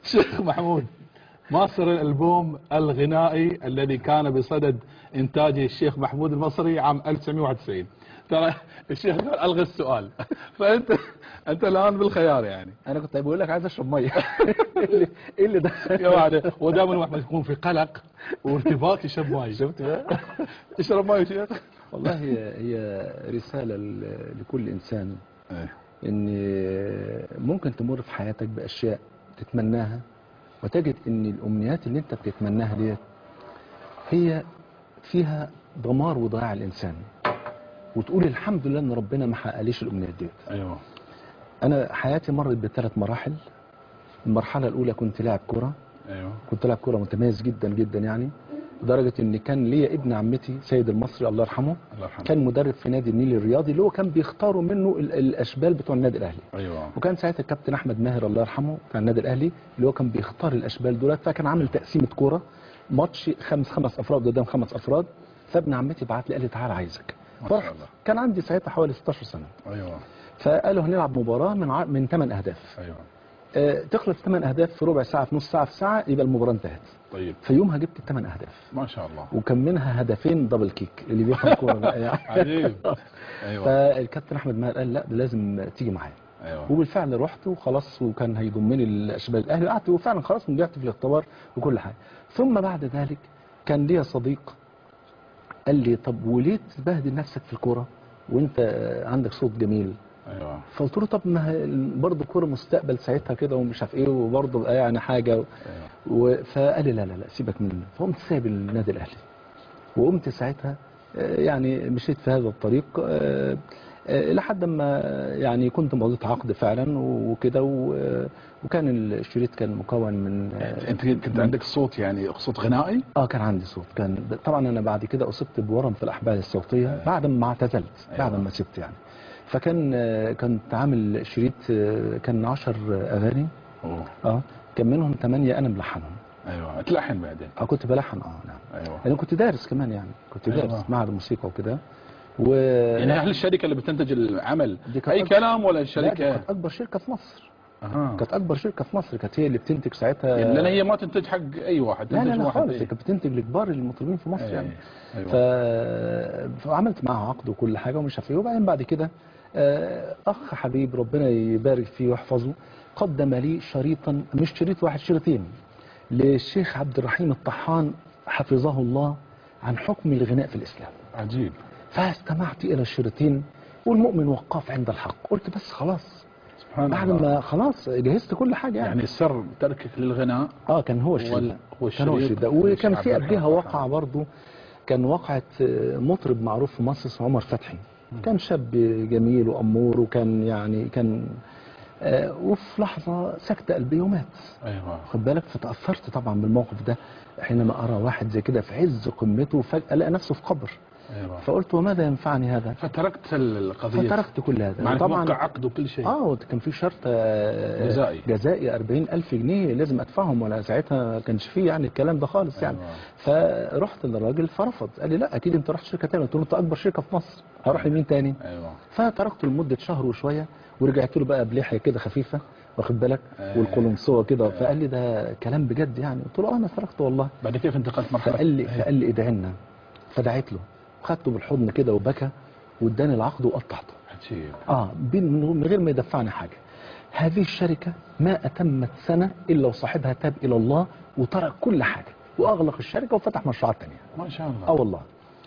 شيخ محمود مصر الألبوم الغنائي الذي كان بصدد إنتاجه الشيخ محمود المصري عام 1991 ترى الشيخ قال ألغي السؤال فأنت أنت الآن بالخيار يعني انا كنت بقول لك عايز اشرب ميه ايه اللي ايه اللي ده يا واحد ودائما الواحد يكون في قلق وارتباط يشرب ماي شفت بقى يشرب ماي يا شيخ والله هي هي رساله ل- لكل انسان إيه. ان ممكن تمر في حياتك باشياء تتمناها وتجد ان الامنيات اللي انت بتتمناها ديت هي فيها دمار وضياع الانسان وتقول الحمد لله ان ربنا ما حققليش الامنيات ديت ايوه انا حياتي مرت بثلاث مراحل المرحله الاولى كنت لاعب كره ايوه كنت لاعب كره متميز جدا جدا يعني لدرجه ان كان ليا ابن عمتي سيد المصري الله يرحمه الله يرحمه كان مدرب في نادي النيل الرياضي اللي هو كان بيختاروا منه ال- الاشبال بتوع النادي الاهلي ايوه وكان ساعتها الكابتن احمد ماهر الله يرحمه بتاع النادي الاهلي اللي هو كان بيختار الاشبال دولت فكان عامل تقسيمه كوره ماتش خمس خمس افراد قدام خمس افراد فابن عمتي بعت لي قال لي تعالى عايزك ما شاء فرحت. الله. كان عندي ساعتها حوالي 16 سنه ايوه فقالوا هنلعب مباراه من ع... من 8 اهداف ايوه آه، تخلص 8 اهداف في ربع ساعه في نص ساعه في ساعه يبقى المباراه انتهت طيب في يومها جبت 8 اهداف ما شاء الله وكان منها هدفين دبل كيك اللي بيفهم كوره بقى يعني عجيب ايوه فالكابتن احمد ماهر قال لا ده لازم تيجي معايا ايوه وبالفعل رحت وخلاص وكان هيضمني الاشبال الاهلي قعدت وفعلا خلاص نجحت في الاختبار وكل حاجه ثم بعد ذلك كان ليا صديق قال لي طب وليه تبهدل نفسك في الكوره وانت عندك صوت جميل ايوه فقلت له طب ما هي برضه الكوره مستقبل ساعتها كده ومش عارف ايه وبرضه بقى يعني حاجه ايوه و... فقال لي لا لا لا سيبك منه فقمت سايب النادي الاهلي وقمت ساعتها آه، يعني مشيت في هذا الطريق آه، آه، لحد ما يعني كنت مضيت عقد فعلا وكده و- وكان الشريط كان مكون من آه، انت كنت عندك صوت يعني صوت غنائي اه كان عندي صوت كان طبعا انا بعد كده اصبت بورم في الاحبال الصوتيه بعد ما اعتزلت بعد أيوة. ما سبت يعني فكان آه، كنت عامل شريط آه، كان 10 اغاني اوه اه كان منهم 8 انا ملحنهم ايوه تلحن بعدين اه كنت بلحن اه نعم ايوه انا كنت دارس كمان يعني كنت أيوة. دارس معهد الموسيقى وكده و يعني هل الشركه اللي بتنتج العمل دي كانت اي أكبر- كلام ولا لا، دي الشركه كانت اكبر شركه في مصر اها كانت اكبر شركه في مصر كانت هي اللي بتنتج ساعتها يعني لان هي ما تنتج حق اي واحد لا لا تنتج لا واحد خالص إيه. هي كانت بتنتج لكبار المطربين في مصر أي- يعني ايوه ف... فعملت معاه عقد وكل حاجه ومش عارف ايه وبعدين بعد كده آه، اخ حبيب ربنا يبارك فيه ويحفظه قدم لي شريطا مش شريط واحد شريطين للشيخ عبد الرحيم الطحان حفظه الله عن حكم الغناء في الاسلام عجيب فاستمعت الى الشريطين والمؤمن وقاف عند الحق قلت بس خلاص سبحان بعد الله ما خلاص جهزت كل حاجه يعني, يعني سر تركك للغناء اه كان هو الشريط وال- هو كان هو الشريط الشريط ده وكان الشيخ في عبد قبلها الرحمن واقعة برضو كان واقعة آه، مطرب معروف في مصر اسمه عمر فتحي كان شاب جميل وأمور وكان يعني كان آه، وفي لحظة سكتة قلبية ومات ايوه خد بالك فتأثرت طبعا بالموقف ده حينما أرى واحد زي كده في عز قمته وفجأة لقى نفسه في قبر ايوه فقلت وماذا ينفعني هذا فتركت القضيه فتركت كل هذا مع انك طبعا موقع عقد وكل شيء اه كان في شرط آه، جزائي. جزائي 40 ألف جنيه لازم أدفعهم ولا ساعتها ما كانش فيه يعني الكلام ده خالص يعني أيوة. فرحت للراجل فرفض قال لي لا أكيد أنت رحت شركة تانية قلت له أنت أكبر شركة في مصر هروح لمين تاني ايوه فتركته لمدة شهر وشوية ورجعت له بقى بلحية كده خفيفة واخد بالك أيوة. والقلنسوة كده فقال لي ده كلام بجد يعني قلت له اه انا تركته والله بعد كيف انتقلت مرحله فقال لي أيوة. فقال لي ادعي لنا فدعيت له خدته بالحضن كده وبكى واداني العقد وقطعته عجيب اه بين من غير ما يدفعني حاجه هذه الشركه ما اتمت سنه الا وصاحبها تاب الى الله وترك كل حاجه واغلق الشركه وفتح مشروعات ثانيه ما شاء الله اه والله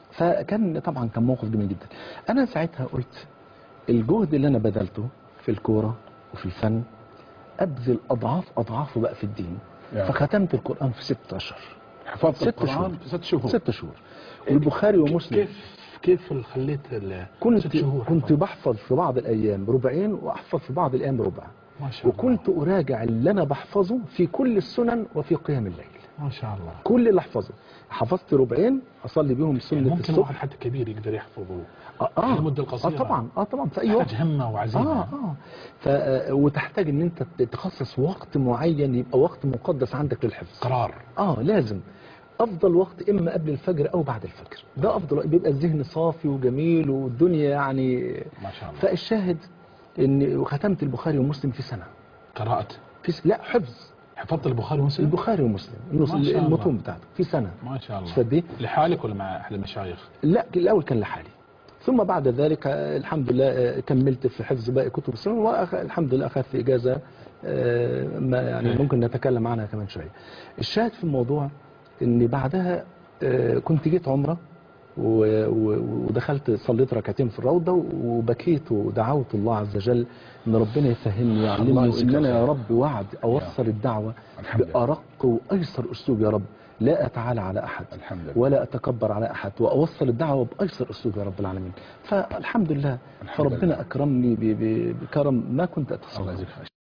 فكان طبعا كان موقف جميل جدا انا ساعتها قلت الجهد اللي انا بذلته في الكوره وفي الفن ابذل اضعاف اضعافه بقى في الدين يا. فختمت القران في ست اشهر حفظت ست القران شهور. في ست شهور ست شهور والبخاري ومسلم كيف كيف خليت ال- كنت ست شهور كنت بحفظ في بعض الايام ربعين واحفظ في بعض الايام ربع ما شاء الله وكنت اراجع اللي انا بحفظه في كل السنن وفي قيام الليل ما شاء الله كل اللي احفظه حفظت ربعين اصلي بيهم يعني سنه ممكن واحد الصبح حتى كبير يقدر يحفظه اه اه المدة اه القصيرة. طبعا اه طبعا في اي وقت تحتاج همه وعزيمه اه اه ف آه، وتحتاج ان انت تخصص وقت معين يبقى وقت مقدس عندك للحفظ قرار اه لازم افضل وقت اما قبل الفجر او بعد الفجر ده افضل وقت بيبقى الذهن صافي وجميل والدنيا يعني ما شاء الله فالشاهد ان ختمت البخاري ومسلم في سنه قراءة في س... لا حفظ حفظت البخاري ومسلم البخاري ومسلم النص ما شاء الله. المتون بتاعته في سنه ما شاء الله مش قد ايه لحالك ولا مع احد المشايخ لا الاول كان لحالي ثم بعد ذلك آه، الحمد لله آه، كملت في حفظ باقي كتب السنه والحمد لله اخذت اجازه آه، ما يعني إيه. ممكن نتكلم عنها كمان شويه الشاهد في الموضوع ان بعدها آه، كنت جيت عمره و- و- ودخلت صليت ركعتين في الروضه وبكيت ودعوت الله عز وجل ان ربنا يفهمني الله ويعلمني يجزيك وان انا خير. يا رب وعد اوصل الدعوه الحمد لله. بارق وايسر اسلوب يا رب لا اتعالى على احد الحمد لله. ولا اتكبر على احد واوصل الدعوه بايسر اسلوب يا رب العالمين فالحمد لله الحمد فربنا اكرمني ب- ب- بكرم ما كنت الله اتصور يجزيك خير